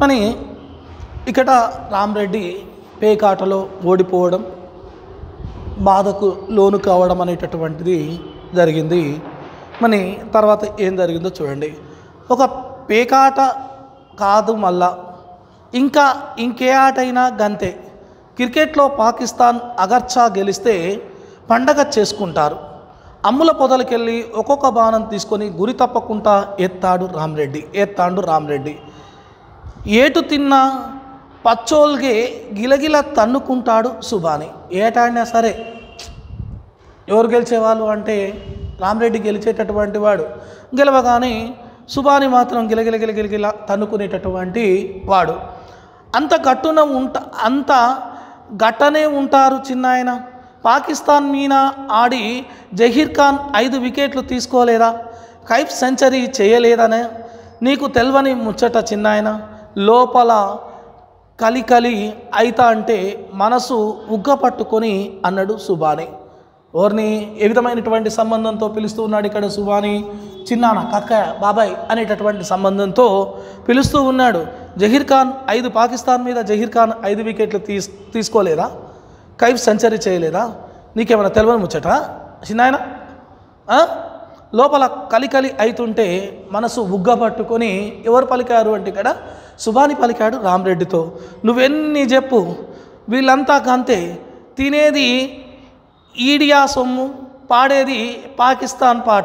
అని ఇక్కడ రామరెడ్డి పేకాటలో ఓడిపోవడం బాధకు లోను కావడం అనేటటువంటిది జరిగింది మరి తర్వాత ఏం జరిగిందో చూడండి ఒక పేకాట కాదు మళ్ళా ఇంకా ఇంకే ఆట అయినా గంతే క్రికెట్లో పాకిస్తాన్ అగర్చా గెలిస్తే పండగ చేసుకుంటారు అమ్ముల పొదలకెళ్ళి ఒక్కొక్క బాణం తీసుకొని గురి తప్పకుండా ఎత్తాడు రామరెడ్డి ఎత్తాడు రామరెడ్డి ఏటు తిన్నా పచ్చోల్గే గిలగిల తన్నుకుంటాడు సుబాని ఏటాడినా సరే ఎవరు గెలిచేవాళ్ళు అంటే రామరెడ్డి గెలిచేటటువంటి వాడు గెలవగానే సుబాని మాత్రం గిలగిల గిలగిల తన్నుకునేటటువంటి వాడు అంత గట్టున ఉంట అంత గట్టనే ఉంటారు చిన్నాయన పాకిస్తాన్ మీన ఆడి జహీర్ ఖాన్ ఐదు వికెట్లు తీసుకోలేదా కైఫ్ సెంచరీ చేయలేదనే నీకు తెల్వని ముచ్చట చిన్నాయన లోపల కలికలి అయితా అంటే మనసు ఉగ్గ పట్టుకొని అన్నాడు సుబాని ఎవరిని ఏ విధమైనటువంటి సంబంధంతో పిలుస్తూ ఉన్నాడు ఇక్కడ సుబాని చిన్నాన కక్క బాబాయ్ అనేటటువంటి సంబంధంతో పిలుస్తూ ఉన్నాడు జహీర్ ఖాన్ ఐదు పాకిస్తాన్ మీద జహీర్ ఖాన్ ఐదు వికెట్లు తీస్ తీసుకోలేదా కైఫ్ సెంచరీ చేయలేదా నీకేమైనా తెలియని ముచ్చట చిన్నాయన ఆ? లోపల కలికలి అవుతుంటే మనసు ఉగ్గ పట్టుకొని ఎవరు పలికారు అంటే ఇక్కడ సుబాని పలికాడు రామరెడ్డితో నువ్వెన్ని చెప్పు వీళ్ళంతా కంతే తినేది ఈడియా సొమ్ము పాడేది పాకిస్తాన్ పాట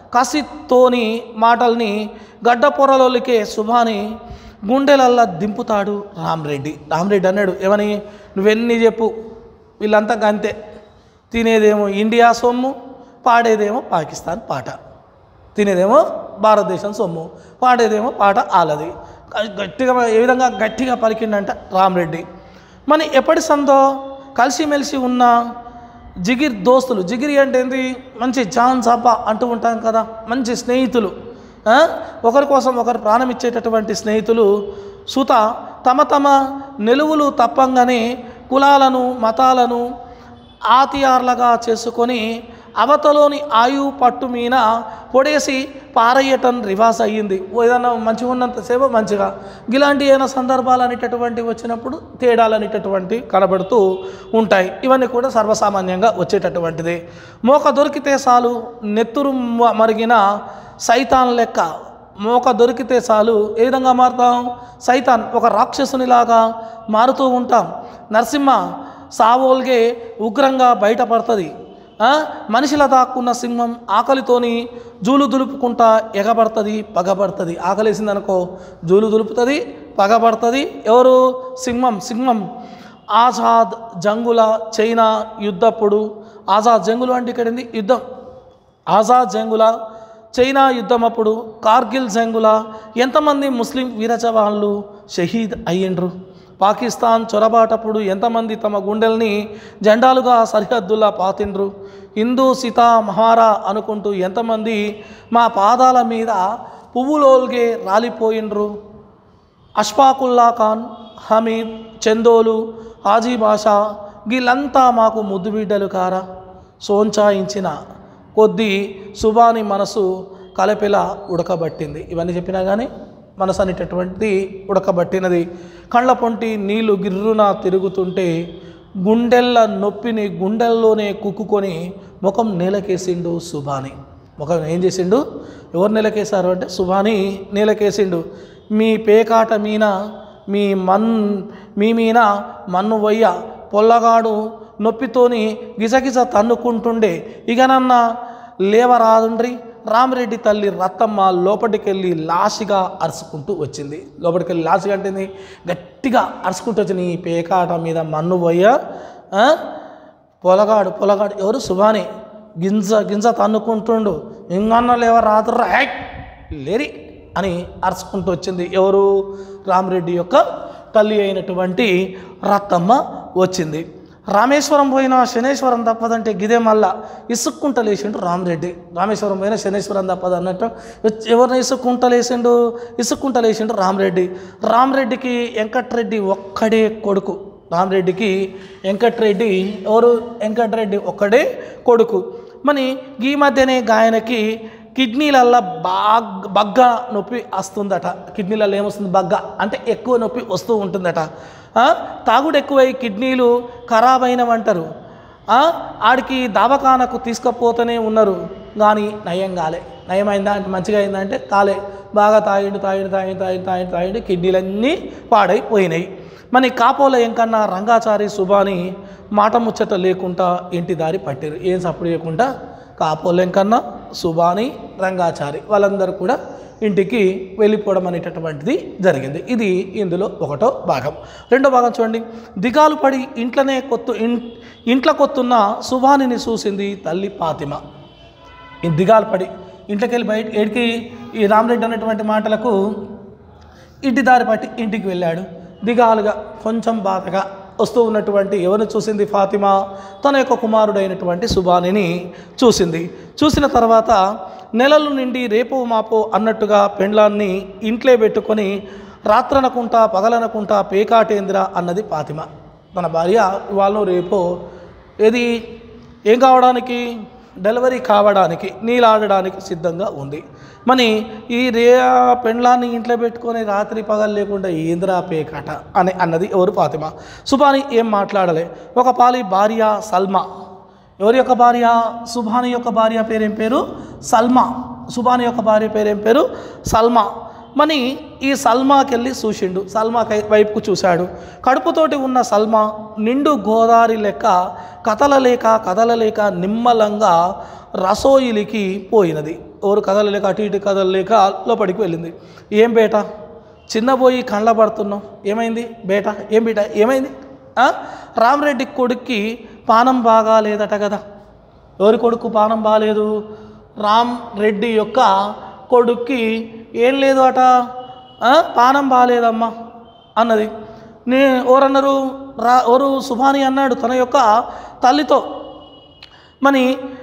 కసితోని మాటల్ని గడ్డ పొరలోలికే సుబాని గుండెలల్లా దింపుతాడు రామరెడ్డి రామరెడ్డి అన్నాడు ఏమని నువ్వెన్ని చెప్పు వీళ్ళంతా గంతే తినేదేమో ఇండియా సొమ్ము పాడేదేమో పాకిస్తాన్ పాట తినేదేమో భారతదేశం సొమ్ము పాడేదేమో పాట ఆలది గట్టిగా ఏ విధంగా గట్టిగా పలికిండంట రామరెడ్డి మరి ఎప్పటి సందో కలిసిమెలిసి ఉన్న జిగిర్ దోస్తులు జిగిరి అంటే ఏంటి మంచి జాన్ సాపా అంటూ ఉంటాం కదా మంచి స్నేహితులు ఆ? ఒకరి కోసం ఒకరు ప్రాణం ఇచ్చేటటువంటి స్నేహితులు సుత తమ తమ నిలువులు తప్పంగానే కులాలను మతాలను ఆతియార్లుగా చేసుకొని అవతలోని ఆయువు పట్టు మీద పొడేసి పారయ్యటం రివాస్ అయ్యింది ఓ ఏదైనా మంచిగా ఉన్నంతసేపు మంచిగా ఇలాంటి ఏదైనా సందర్భాలు అనేటటువంటివి వచ్చినప్పుడు తేడాలు అనేటటువంటి కనబడుతూ ఉంటాయి ఇవన్నీ కూడా సర్వసామాన్యంగా వచ్చేటటువంటిది మోక దొరికితే చాలు నెత్తురు మ- మరిగిన సైతాన్ లెక్క మోక దొరికితే చాలు ఏ విధంగా మారుతాం సైతాన్ ఒక రాక్షసునిలాగా మారుతూ ఉంటాం నరసింహ సావోల్గే ఉగ్రంగా బయటపడుతుంది ఆ? మనిషిలా దాక్కున్న సింహం ఆకలితోని జూలు దులుపుకుంటా ఎగబడుతుంది పగబడుతుంది ఆకలేసిందనుకో జూలు దులుపుతుంది పగబడుతుంది ఎవరు సింహం సింహం ఆజాద్ జంగుల చైనా యుద్ధప్పుడు ఆజాద్ జంగులు అంటే ఇక్కడ ఏంది యుద్ధం ఆజాద్ జంగుల చైనా యుద్ధం అప్పుడు కార్గిల్ జంగుల ఎంతమంది ముస్లిం వీర జవాన్లు షహీద్ అయ్యిండ్రు పాకిస్తాన్ చొరబాటప్పుడు ఎంతమంది తమ గుండెల్ని జెండాలుగా సరిహద్దులా పాతిండ్రు హిందూ సీతా మహారా అనుకుంటూ ఎంతమంది మా పాదాల మీద పువ్వులోల్గే రాలిపోయిండ్రు అష్ఫాకుల్లా ఖాన్ హమీద్ చందోలు హాజీ బాషా వీళ్ళంతా మాకు ముద్దు బిడ్డలు కారా సోంచాయించిన కొద్దీ సుబాని మనసు కలపెల ఉడకబట్టింది ఇవన్నీ చెప్పినా కానీ మనసు అనేటటువంటిది ఉడకబట్టినది కళ్ళ పొంటి నీళ్లు గిర్రున తిరుగుతుంటే గుండెల్ల నొప్పిని గుండెల్లోనే కుక్కుకొని ముఖం నేలకేసిండు సుబాని ముఖం ఏం చేసిండు ఎవరు నేలకేశారు అంటే సుబాని నేలకేసిండు మీ పేకాట మీన మీ మన్ మీ మీన మన్ను వయ్య పొల్లగాడు నొప్పితోని గిజగిజ తన్నుకుంటుండే ఇకనన్న లేవరాదుండ్రి రామిరెడ్డి తల్లి రత్తమ్మ లోపలికెళ్ళి లాసిగా అరుచుకుంటూ వచ్చింది లోపలికెళ్ళి లాసిగా అంటే ఏంది? గట్టిగా అరుచుకుంటూ వచ్చింది ఈ పేకాట మీద మన్ను పోయ పొలగాడు పొలగాడు ఎవరు సుభాని గింజ గింజ తన్నుకుంటుండు ఇంకన్న లేవ రాదురా హై! లేరి అని అరుచుకుంటూ వచ్చింది ఎవరు రామిరెడ్డి యొక్క తల్లి అయినటువంటి రత్తమ్మ వచ్చింది రామేశ్వరం పోయినా శనేశ్వరం తప్పదంటే గిదే మళ్ళా ఇసుక్కుంట లేచిండు రామరెడ్డి రామేశ్వరం పోయినా శనేశ్వరం తప్పదు అన్నట్టు వచ్చి ఎవరిని ఇసుక్కుంట లేచిండు ఇసుక్కుంట లేచిండు రామరెడ్డి రామరెడ్డికి వెంకట్రెడ్డి ఒక్కడే కొడుకు రామరెడ్డికి వెంకట్రెడ్డి ఎవరు వెంకట్రెడ్డి ఒక్కడే కొడుకు మరి ఈ మధ్యనే గాయనకి కిడ్నీలల్లో బాగా బగ్గ నొప్పి వస్తుందట కిడ్నీలలో ఏమొస్తుంది బగ్గ అంటే ఎక్కువ నొప్పి వస్తూ ఉంటుందట ఆ, తాగుడు ఎక్కువై కిడ్నీలు ఖరాబ్ అయినవంటారు ఆ, ఆడికి దావఖానకు తీసుకుపోతూనే ఉన్నారు కానీ నయం కాలే నయమైందా అంటే మంచిగా అయిందా అంటే కాలే బాగా తాగిండు తాగిండు తాగిండు తాగిండు తాగిండు తాగిండు కిడ్నీలన్నీ పాడైపోయినాయి మన కాపోల ఎంకన్నా రంగాచారి సుబాని మాట ముచ్చట లేకుండా ఇంటి దారి పట్టారు ఏం సప్పుడు చేయకుండా కాపోల ఎంకన్నా సుబాని రంగాచారి వాళ్ళందరూ కూడా ఇంటికి వెళ్ళిపోవడం అనేటటువంటిది జరిగింది ఇది ఇందులో ఒకటో భాగం రెండో భాగం చూడండి దిగాలు పడి ఇంట్లోనే కొత్తు ఇన్ ఇంట్లో కొత్తున్న సుబానిని చూసింది తల్లి పాతిమ ఈ దిగాలు పడి ఇంట్లోకి వెళ్ళి బయట ఏడికి ఈ రామరెడ్డి అన్నటువంటి మాటలకు ఇంటి దారి పట్టి ఇంటికి వెళ్ళాడు దిగాలుగా కొంచెం బాధగా వస్తూ ఉన్నటువంటి ఎవరిని చూసింది ఫాతిమా తన యొక్క కుమారుడైనటువంటి సుబానిని చూసింది చూసిన తర్వాత నెలలు నిండి రేపో మాపో అన్నట్టుగా పెండ్లాన్ని ఇంట్లో పెట్టుకొని రాత్రనకుంటా పగలనకుంటా పేకాటేంద్ర అన్నది ఫాతిమ తన భార్య ఇవాళ రేపో ఏది ఏం కావడానికి డెలివరీ కావడానికి నీలాడడానికి సిద్ధంగా ఉంది మరి ఈ రే పెండ్లాన్ని ఇంట్లో పెట్టుకొని రాత్రి పగలు లేకుండా ఏంద్రా పేకట అని అన్నది ఎవరు ఫాతిమా సుబాని ఏం మాట్లాడలే ఒక పాలి భార్య సల్మా ఎవరి యొక్క భార్య సుబాని యొక్క భార్య పేరేం పేరు సల్మా సుబాని యొక్క భార్య పేరేం పేరు సల్మా మని ఈ సల్మాకి వెళ్ళి చూసిండు సల్మా కై- వైపుకు చూశాడు కడుపుతోటి ఉన్న సల్మా నిండు గోదావరి లెక్క కథలలేక కదలలేక నిమ్మలంగా రసోయిలికి పోయినది ఎవరు కదలలేక అటు ఇటు కదలలేక లోపలికి వెళ్ళింది ఏం బేట చిన్నపోయి కండ్ల పడుతున్నావు ఏమైంది బేట ఏం బేట ఏమైంది ఆ? రామరెడ్డి కొడుక్కి పానం బాగా లేదట కదా ఎవరి కొడుకు పానం బాగాలేదు రామ్ రెడ్డి యొక్క కొడుక్కి ఏం లేదు అట ఆ? పానం బాగాలేదమ్మా అన్నది నే ఎవరన్నారు రా ఎవరు సుభాని అన్నాడు తన యొక్క తల్లితో మరి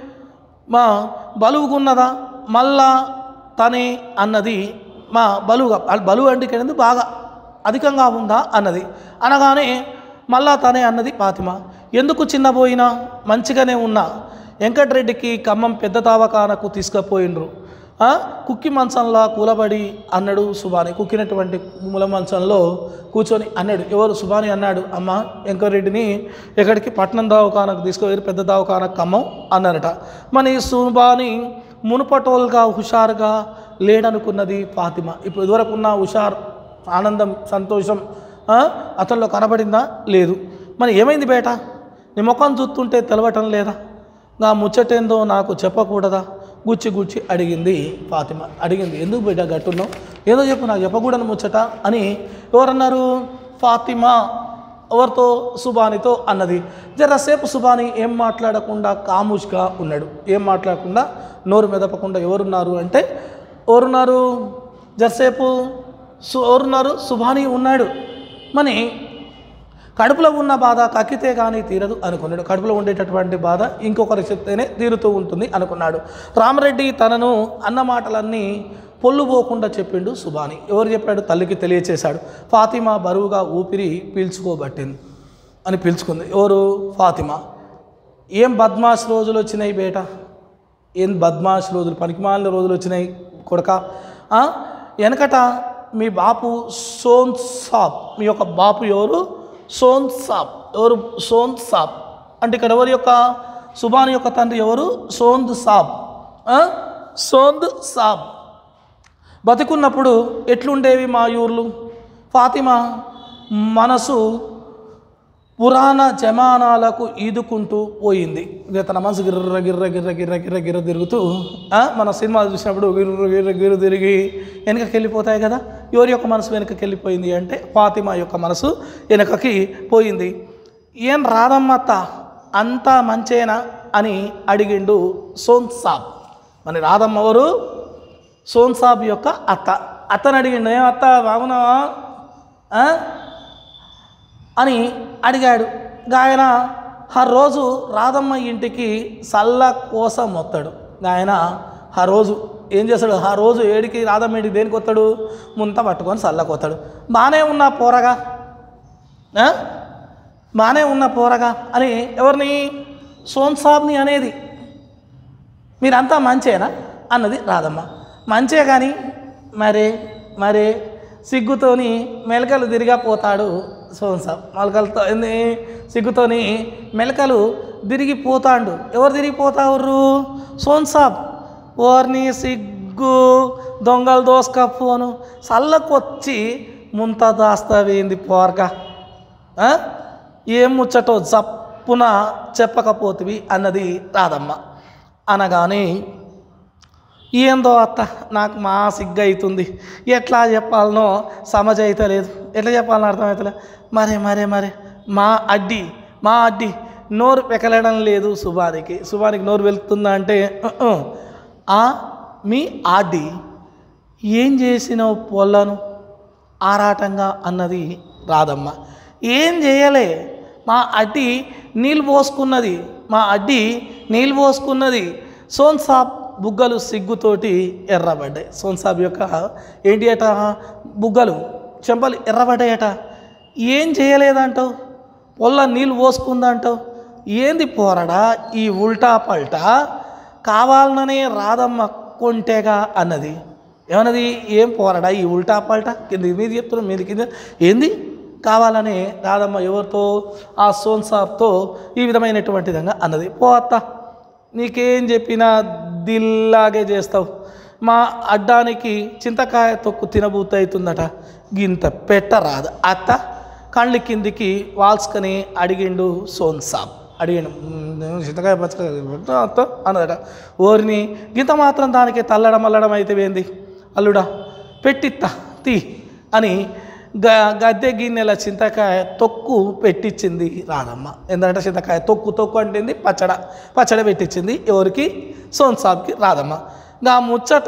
మా బలువుకున్నదా మళ్ళా తనే అన్నది మా బలువుగా బలువు అంటే ఇక్కడ ఏంది బాగా అధికంగా ఉందా అన్నది అనగానే మళ్ళా తనే అన్నది ఫాతిమ ఎందుకు చిన్నపోయినా మంచిగానే ఉన్నా వెంకటరెడ్డికి ఖమ్మం పెద్ద తావకానకు తీసుకుపోయిండ్రు ఆ, కుక్కి మంచంలో కూలబడి అన్నాడు సుబాని కుక్కినటువంటి మూల మంచంలో కూర్చొని అన్నాడు ఎవరు సుబాని అన్నాడు అమ్మ వెంకటరెడ్డిని ఎక్కడికి పట్నం దావకానకు తీసుకుపోయి పెద్ద దావకానకు ఖమ్మం అన్నారట మరి సుబాని మునుపటోల్గా హుషారుగా లేడనుకున్నది ఫాతిమ ఇప్పుడు ఇదివరకు ఉన్న హుషార్ ఆనందం సంతోషం ఆ, అతనిలో కనబడిందా లేదు మరి ఏమైంది బేట నీ ముఖం చూస్తుంటే తెలవటం లేదా నా ముచ్చటేందో నాకు చెప్పకూడదా గుచ్చి గుచ్చి అడిగింది ఫాతిమ అడిగింది ఎందుకు బిడ్డ గట్టున్నావు ఏదో చెప్పు నాకు చెప్పకూడని ముచ్చట అని ఎవరన్నారు ఫాతిమా ఎవరితో సుబానితో అన్నది జరసేపు సుబాని ఏం మాట్లాడకుండా కాముష్గా ఉన్నాడు ఏం మాట్లాడకుండా నోరు మెదపకుండా ఎవరున్నారు అంటే ఎవరున్నారు జరసేపు సు ఎవరున్నారు సుబాని ఉన్నాడు మరి కడుపులో ఉన్న బాధ కక్కితే కానీ తీరదు అనుకున్నాడు కడుపులో ఉండేటటువంటి బాధ ఇంకొకరి చెప్తేనే తీరుతూ ఉంటుంది అనుకున్నాడు రామరెడ్డి తనను అన్న మాటలన్నీ పొల్లు పోకుండా చెప్పిండు సుబాని ఎవరు చెప్పాడు తల్లికి తెలియచేశాడు ఫాతిమా బరువుగా ఊపిరి పీల్చుకోబట్టింది అని పిలుచుకుంది ఎవరు ఫాతిమా ఏం బద్మాష్ రోజులు వచ్చినాయి బేట ఏం బద్మాష్ రోజులు పనికిమాలిన రోజులు వచ్చినాయి కొడక ఆ? వెనకట మీ బాపు సోన్ సాబ్ మీ యొక్క బాపు ఎవరు సోన్ సాబ్ ఎవరు సోన్ సాబ్ అంటే ఇక్కడ ఎవరి యొక్క సుబాని యొక్క తండ్రి ఎవరు సోంద్ సాబ్ ఆ? సోంద్ సాబ్ బతికున్నప్పుడు ఎట్లుండేవి మా ఊర్లు ఫాతిమా మనసు పురాణ జమానాలకు ఈదుకుంటూ పోయింది ఇక తన మనసు గిర్ర గిర్ర గిర్ర గిర్ర గిర్ర గిర్ర తిరుగుతూ ఆ, మన సినిమా చూసినప్పుడు గిర్ర గిర్ర గిర్ర తిరిగి వెనకకి వెళ్ళిపోతాయి కదా ఎవరి యొక్క మనసు వెనకకి వెళ్ళిపోయింది అంటే ఫాతిమా యొక్క మనసు వెనకకి పోయింది ఏం రాదమ్మత్త అంతా మంచేనా అని అడిగిండు సోన్ సాబ్ మరి రాధమ్మ ఎవరు సోన్ సాబ్ యొక్క అత్త అత్తని అడిగిండు ఏం అత్త బాగున్నావా ఆ? అని అడిగాడు ఆయన ఆ రోజు రాధమ్మ ఇంటికి సల్ల కోసం వస్తాడు ఆయన ఆ రోజు ఏం చేస్తాడు ఆ రోజు ఏడికి రాధమ్మ ఇంటికి దేనికి వస్తాడు ముంత పట్టుకొని సల్లకు వస్తాడు బాగానే ఉన్న పోరగా ఆ? బాగానే ఉన్న పోరగా అని ఎవరిని సోన్ సాబ్ని అనేది మీరంతా మంచేనా అన్నది రాధమ్మ మంచే కానీ మరే మరే సిగ్గుతోని మెలకలు తిరిగా పోతాడు సోన్సాబ్ మెలకలతో ఏంది సిగ్గుతోని మెలకలు తిరిగిపోతాడు ఎవరు తిరిగిపోతారు సోన్సాబ్ ఓర్ని సిగ్గు దొంగలు దోసుకపోను చల్లకొచ్చి ముంత దాస్తావేంది పోర్గా ఆ? ఏం ముచ్చటో జప్పున చెప్పకపోతివి అన్నది రాదమ్మ అనగానే ఏందో అత్త నాకు మా సిగ్గు అవుతుంది ఎట్లా చెప్పాలనో సమజ్ అయితే లేదు ఎట్లా చెప్పాలని అర్థమవుతలే మరే మరే మరే మా అడ్డి మా అడ్డి నోరు పెకలడం లేదు శుభానికి శుభానికి నోరు వెళ్తుందా అంటే "ఉహ్ ఉహ్." ఆ మీ ఆడి ఏం చేసినావు పొల్లను ఆరాటంగా అన్నది రాదమ్మ ఏం చేయలే మా అడ్డి నీళ్ళు పోసుకున్నది మా అడ్డి నీళ్ళు పోసుకున్నది సోన్సాబ్ బుగ్గలు సిగ్గుతోటి ఎర్రబడ్డాయి సోన్సాబ్ యొక్క ఏంటి అట బుగ్గలు చెంపలు ఎర్రబడ్డాయట ఏం చేయలేదంటావు పొల్ల నీళ్ళు పోసుకుందంటావు ఏంది పోరడా ఈ ఉల్టా పల్టా కావాలననే రాదమ్మ కొంటేగా అన్నది ఏమన్నది ఏం పోరాడా ఈ ఉల్టా పల్టా కింద మీద చెప్తున్నాం మీద కింద ఏంది కావాలని రాదమ్మ ఎవరితో ఆ సోన్ సాబ్తో ఈ విధమైనటువంటి విధంగా అన్నది పో అత్త నీకేం చెప్పినా దిల్లాగే చేస్తావు మా అడ్డానికి చింతకాయ తొక్కు తినబూత అవుతుందట గింత పెట్టరాదు అత్త కళ్ళు కిందికి వాల్చుకొని అడిగిండు సోన్ సాబ్ అడిగాను "మ్మ్, చింతకాయ పచ్చకాయ అత్త అన్నదట ఓరిని గింత మాత్రం దానికి తల్లడం అల్లడం అయితే ఏంది అల్లుడా పెట్టిత్తా తీ అని గ గద్దె గిన్నెల చింతకాయ తొక్కు పెట్టించింది రానమ్మ ఎందుకంటే చింతకాయ తొక్కు తొక్కు అంటేంది పచ్చడ పచ్చడ పెట్టించింది ఎవరికి సోన్ సాబ్కి రాదమ్మ గా ముచ్చట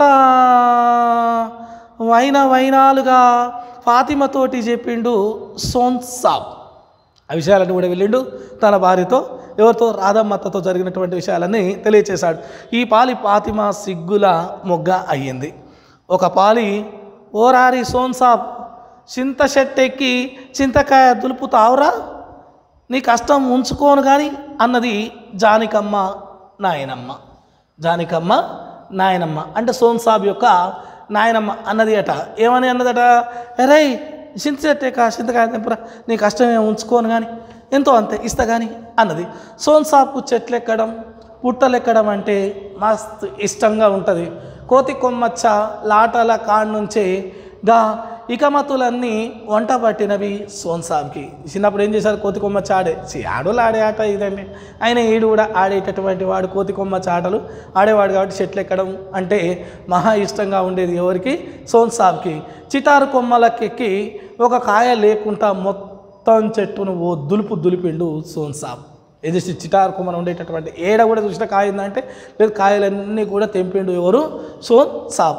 వైన వైనాలుగా ఫాతిమతోటి చెప్పిండు సోన్ సాబ్ ఆ విషయాలన్నీ కూడా వెళ్ళిండు తన భార్యతో ఎవరితో రాధమ్మత్తతో జరిగినటువంటి విషయాలన్నీ తెలియచేశాడు ఈ పాలి ఫాతిమా సిగ్గుల మొగ్గ అయ్యింది ఒక పాలి ఓరారి సోన్సాబ్ చింత చెట్టెక్కి చింతకాయ దులుపుతావురా నీ కష్టం ఉంచుకోను కానీ అన్నది జానికమ్మ నాయనమ్మ జానికమ్మ నాయనమ్మ అంటే సోన్సాబ్ యొక్క నాయనమ్మ అన్నది అట ఏమని అన్నదట అరే చింత చెట్టేక చింతకాయ తెంపురా నీ కష్టమే ఉంచుకోను కానీ ఎంతో అంతే ఇస్తా కానీ అన్నది సోన్సాబ్కు చెట్లు ఎక్కడం పుట్టలు ఎక్కడం అంటే మస్తు ఇష్టంగా ఉంటుంది కోతి కొమ్మచ్చ లాటల కాడ నుంచే గా ఇకమతులన్నీ వంట పట్టినవి సోన్సాబ్కి చిన్నప్పుడు ఏం చేశారు కోతి కొమ్మచ్చ ఆడే చి, ఆడోళ్ళు ఆడే ఆట ఇదండి ఆయన ఈడు కూడా ఆడేటటువంటి వాడు కోతి కొమ్మచ్చ ఆటలు ఆడేవాడు కాబట్టి చెట్లు ఎక్కడం అంటే మహా ఇష్టంగా ఉండేది ఎవరికి సోన్సాబ్కి చిటారు కొమ్మలకెక్కి ఒక కాయ లేకుండా మొత్తం చెట్టును ఓ దులుపు దులిపిండు సోన్సాబ్ ఏది చిటారు కొమ్మన ఉండేటటువంటి ఏడ కూడా చూసిన కాయ ఉందంటే లేదు కాయలన్నీ కూడా తెంపిండు ఎవరు సోన్ సాబ్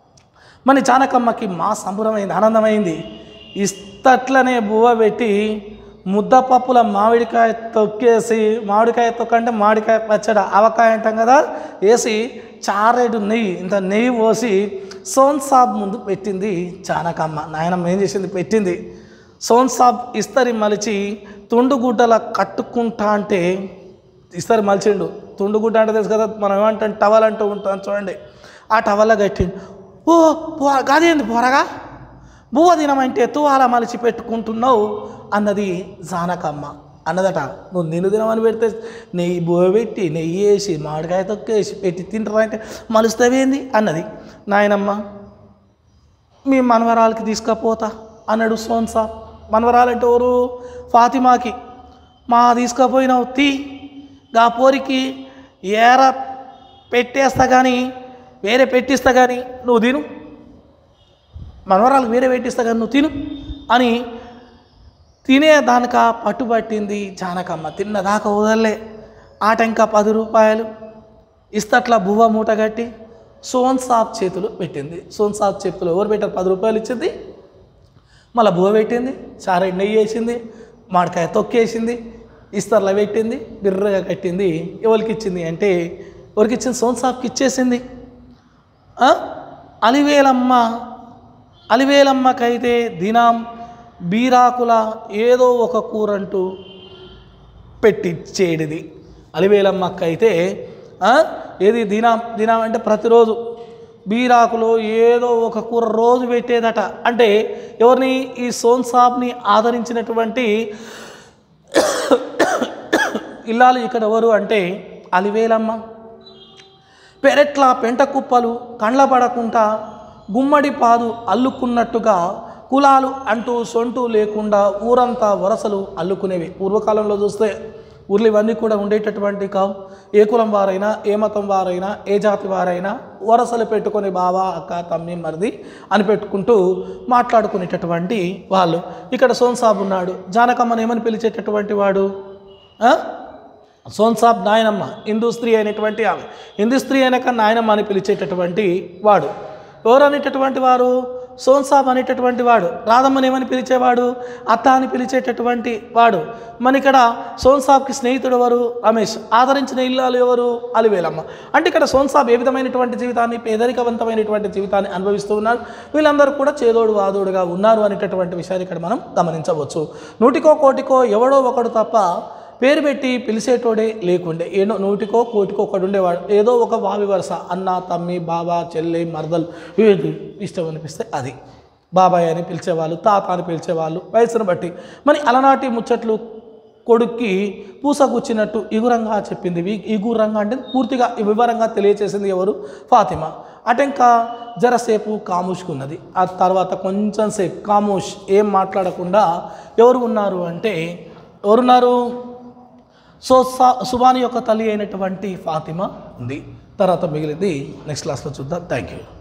మన జానకమ్మకి మా సంబరమైంది ఆనందమైంది ఇస్తట్లనే బువ్వ పెట్టి ముద్దపప్పుల మామిడికాయ తొక్కేసి మామిడికాయ తొక్కంటే మామిడికాయ పచ్చడి ఆవకాయ అంటాం కదా వేసి చారేడు నెయ్యి ఇంత నెయ్యి పోసి సోన్ సాబ్ ముందు పెట్టింది జానకమ్మ నాయనమ్మ ఏం చేసింది పెట్టింది సోన్ సాబ్ ఇస్తరి మలిచి తుండుగుడ్డల కట్టుకుంటా అంటే ఇస్తరి మలిచిండు తుండుగుడ్డ అంటే తెలుసు కదా మనం ఏమంటాం టవల్ అంటూ ఉంటాం చూడండి ఆ టవల్ల కట్టిండు ఓ పో గదేంది పోరగా బువ్వ తినమంటే తువాల మలిచి పెట్టుకుంటున్నావు అన్నది జానకమ్మ అన్నదట నువ్వు నిన్ను తినమని పెడితే నెయ్యి బువ్వ పెట్టి నెయ్యి వేసి మామిడికాయ తొక్కేసి పెట్టి తింటారా అంటే మలుస్తావేంది అన్నది నాయనమ్మ మీ మనవరాలకి తీసుకపోతా అన్నాడు సోన్ సాబ్ మనవరాలంటే ఎవరు ఫాతిమాకి మా తీసుకపోయినావు తీ గా పోరికి ఏర పెట్టేస్తా కానీ వేరే పెట్టిస్తా కానీ నువ్వు తిను మనవరాలకు వేరే పెట్టిస్తా కానీ నువ్వు తిను అని తినేదానిక పట్టుబట్టింది జానకమ్మ తిన్నదాకా వదలలే ఆట ఇంకా పది రూపాయలు ఇస్తట్లా బువ్వ మూట కట్టి సోన్ సాబ్ చేతులు పెట్టింది సోన్ సాబ్ చేతులు ఎవరు పెట్టారు పది రూపాయలు ఇచ్చింది మళ్ళీ బువ్వ పెట్టింది చారెడ్ నెయ్యి వేసింది మామిడికాయ తొక్కేసింది ఇస్తర్లా పెట్టింది బిర్రగా కట్టింది ఎవరికి ఇచ్చింది అంటే ఎవరికి ఇచ్చింది సోన్ సాబ్కి ఇచ్చేసింది ఆ? అలివేలమ్మ అలివేలమ్మకైతే దినం బీరాకుల ఏదో ఒక కూరంటూ పెట్టిచ్చేడిది అలివేలమ్మకైతే ఆ? ఏది దినం దినం అంటే ప్రతిరోజు బీరాకులో ఏదో ఒక కూర రోజు పెట్టేదట అంటే ఎవరిని ఈ సోన్ సాబ్ని ఆదరించినటువంటి ఇల్లాలు ఇక్కడ ఎవరు అంటే అలివేలమ్మ పెరట్ల పెంట కుప్పలు కండ్ల పడకుండా గుమ్మడి పాదు అల్లుకున్నట్టుగా కులాలు అంటూ సొంటు లేకుండా ఊరంతా వరసలు అల్లుకునేవి పూర్వకాలంలో చూస్తే ఊర్లు ఇవన్నీ కూడా ఉండేటటువంటి కావు ఏ కులం వారైనా ఏ మతం వారైనా ఏ జాతి వారైనా వరసలు పెట్టుకొని బావా అక్క తమ్మి మరిది అని పెట్టుకుంటూ మాట్లాడుకునేటటువంటి వాళ్ళు ఇక్కడ సోన్సాబ్ ఉన్నాడు జానకమ్మని ఏమని పిలిచేటటువంటి వాడు ఆ? సోన్సాబ్ నాయనమ్మ హిందూ స్త్రీ అయినటువంటి ఆమె హిందూ స్త్రీ అయినాక నాయనమ్మ అని పిలిచేటటువంటి వాడు ఎవరు అనేటటువంటి వారు సోన్సాబ్ అనేటటువంటి వాడు రాధమ్మని ఏమని పిలిచేవాడు అత్త అని పిలిచేటటువంటి వాడు మన ఇక్కడ సోన్సాబ్కి స్నేహితుడు ఎవరు రమేష్ ఆదరించిన ఇల్లాలు ఎవరు అలివేలమ్మ అంటే ఇక్కడ సోన్సాబ్ ఏ విధమైనటువంటి జీవితాన్ని పేదరికవంతమైనటువంటి జీవితాన్ని అనుభవిస్తూ ఉన్నారు వీళ్ళందరూ కూడా చేదోడు వాదోడుగా ఉన్నారు అనేటటువంటి విషయాన్ని ఇక్కడ మనం గమనించవచ్చు నూటికో కోటికో ఎవడో ఒకడు తప్ప పేరు పెట్టి పిలిచేటోడే లేకుండే ఏదో నూటికో కోటికో ఒకడు ఉండేవాడు ఏదో ఒక వావి వరుస అన్న తమ్మి బాబా చెల్లి మరదలు ఏది ఇష్టం అనిపిస్తే అది బాబాయ్ అని పిలిచేవాళ్ళు తాత అని పిలిచేవాళ్ళు వయసును బట్టి మరి అలనాటి ముచ్చట్లు కొడుక్కి పూస కూర్చినట్టు ఇగురంగా చెప్పింది వి- ఇగురంగా అంటే పూర్తిగా వివరంగా తెలియచేసింది ఎవరు ఫాతిమా అటెంకా జరసేపు కాముష్కున్నది ఆ తర్వాత కొంచెం సేపు కాముష్ ఏం మాట్లాడకుండా ఎవరు ఉన్నారు అంటే ఎవరున్నారు సో సా సుబాని యొక్క తల్లి అయినటువంటి ఫాతిమా ఉంది తర్వాత మిగిలింది నెక్స్ట్ క్లాస్లో చూద్దాం థ్యాంక్ యూ